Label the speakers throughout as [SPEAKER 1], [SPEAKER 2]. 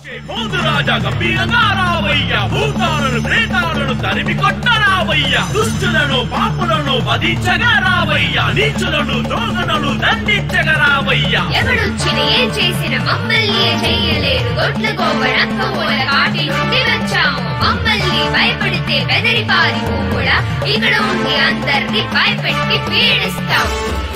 [SPEAKER 1] పోదు రాజా గంభీరంగా రావయ్య భూతాలను ప్రేతాలను తరిమి కొట్టరావయ్య దుష్టులను పాపులను వధించగా రావయ్య నీచులను దోగలను దండించగా రావయ్య
[SPEAKER 2] ఎవడొచ్చిన ఏం చేసిన మమ్మల్ని ఏ చెయ్యలేరు గొడ్ల గోవరంక మూల కాటి నుండి వచ్చాము మమ్మల్ని భయపడితే బెదరి పారి కూడా ఇక్కడ ఉండి అందరినీ భయపెట్టి పీడిస్తాం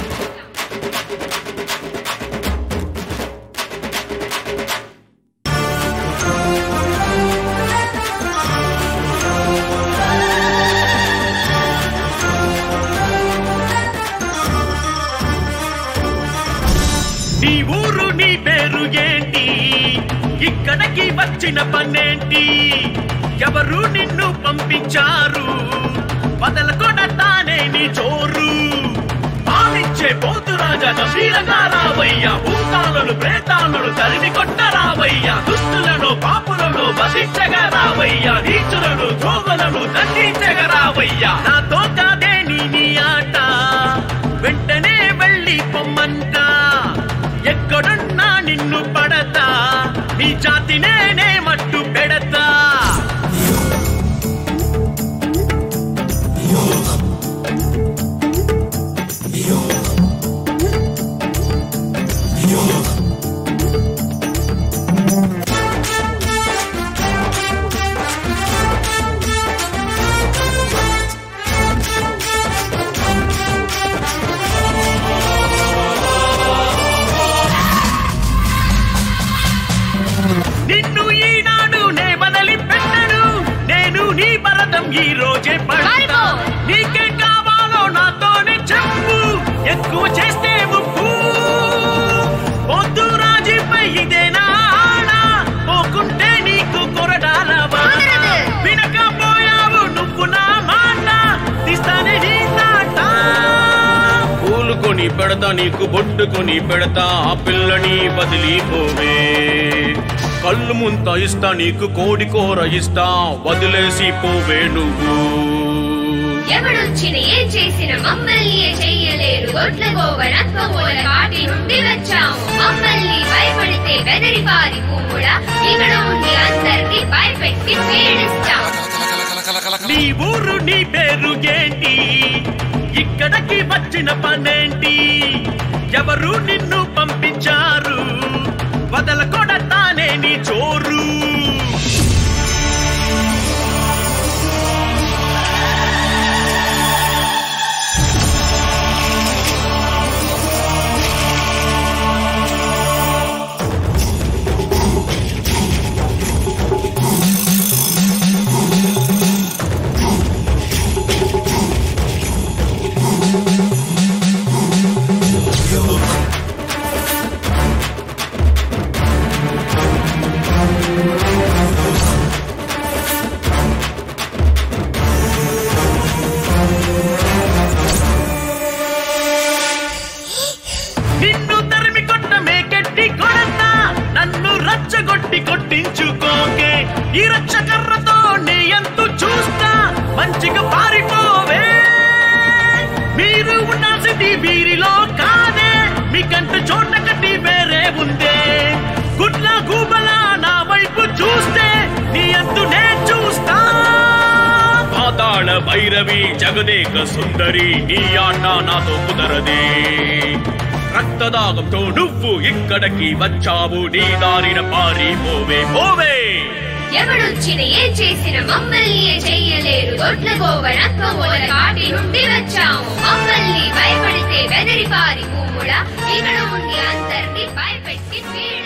[SPEAKER 1] నీ ఊరు నీ పేరు ఏంటి ఇక్కడికి వచ్చిన పనేంటి ఎవరు నిన్ను పంపించారు వదలకొడతానే నీ చోరు పాలించే పోతు రాజా గంభీరంగా రావయ్య భూతాలను ప్రేతాలను తరిమి కొట్టరావయ్య దుష్టులను పాపులను వధించగా రావయ్య నీచులను ద్రోగులను దండించగా రావయ్య నాతో కాదే నీ నీ ఆట వెంటనే వెళ్ళి పొమ్మంట ఎక్కడున్నా నిన్ను పడతా నీ జాతి నేనే మట్టు పెడతా నిన్ను ఈనాడు నే వదలి పెట్టను నేను నీ భరతం ఈ రోజే పడతా
[SPEAKER 2] పారిపో.
[SPEAKER 1] నీకే కావాలో నాతోనే చెప్పు ఎక్కువ చేస్తే ముప్పు పొద్దు రాజీపై ఇదేనా ఆడ పోకుంటే నీకు కొరడాల వాన.
[SPEAKER 2] కుదరదు.
[SPEAKER 1] వినకపోయావు నువ్వు నా మాట తీస్తానే నీ తాట పూలు కొని పెడతా నీకు బొట్టు కొని పెడతా ఆ పిల్లని వదిలిపోవే కళ్ళు ముంత ఇస్తా నీకు కోడి కూర ఇస్తా వదిలేసి పోవే నువ్వు
[SPEAKER 2] ఎవడొచ్చిన ఏం చేసిన మమ్మల్ని ఏ చెయ్యలేరు గొడ్ల గోవరంక మూల కాటి నుండి వచ్చాము మమ్మల్ని భయపడితే బెదరి పారి కూడా ఇక్కడ ఉండి అందరినీ భయపెట్టి పీడిస్తాం
[SPEAKER 1] నీ ఊరు నీ పేరు ఏంటి ఇక్కడికి వచ్చిన పనేంటి ఎవరు నిన్ను పంపించారు వదలకొడతానే నీ చోరు నిన్ను తరిమి కొట్ట మేకెట్టి కొడతా నన్ను రచ్చగొట్టి కొట్టించుకోకే ఈ రచ్చకర్రతో నీ ఎంతు చూస్తా మంచిగా పారిపోవే మీరు ఉండాల్సింది వీరిలో కాదే మీకంటూ చోట కట్టి వేరే ఉందే గుడ్ల గూబల నా వైపు చూస్తే నీ అంతు నే చూస్తా పాతాళ భైరవి జగదేక సుందరి నీ ఆట నాతో కుదరదే రక్తదాగంతో నువ్వు ఇక్కడికి వచ్చావు నీ దారిన పారిపోవే పోవే
[SPEAKER 2] ఎవడొచ్చిన ఏం చేసిన మమ్మల్ని ఏ చెయ్యలేరు గొడ్ల గోవరంక మూల కాటి నుండి వచ్చాము మమ్మల్ని భయపడితే బెదరి పారి కూడా ఇక్కడ ఉండి అందరినీ భయపెట్టి పీడిస్తాం